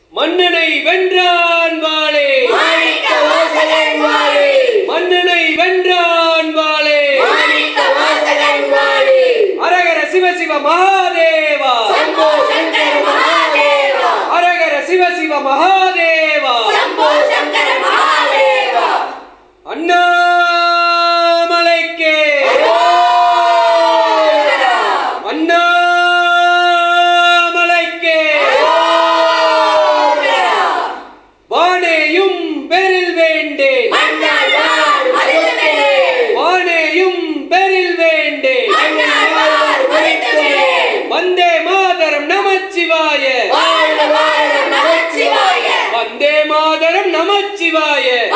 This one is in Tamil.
மன்னனை வென்றான் வாளே மாணிக்க வாசகன் வாழி மன்னனை வென்றான் வாளே மாணிக்க வாசகன் வாழி அரகர சிவ சிவ மகாதேவா சம்போ சங்கர மகாதேவா அரகர சிவ சிவ மகாதேவா சம்போ சங்கர மகாதேவா அண்ணாமலைக்கே அரோகரா. அண்ணாமலைக்கே அரோகரா. வானேயும் பெரில் வேண்டேன் மன்னால் வாழ் மதிலுமே. வானேயும் பெரில் வேண்டேன் மன்னால் வாழ் மதிலுமே. வந்தே மாதரம் நமச்சிவாய வாழ்க வாழ்க நமச்சிவாய வந்தே மாதரம் நமச்சிவாய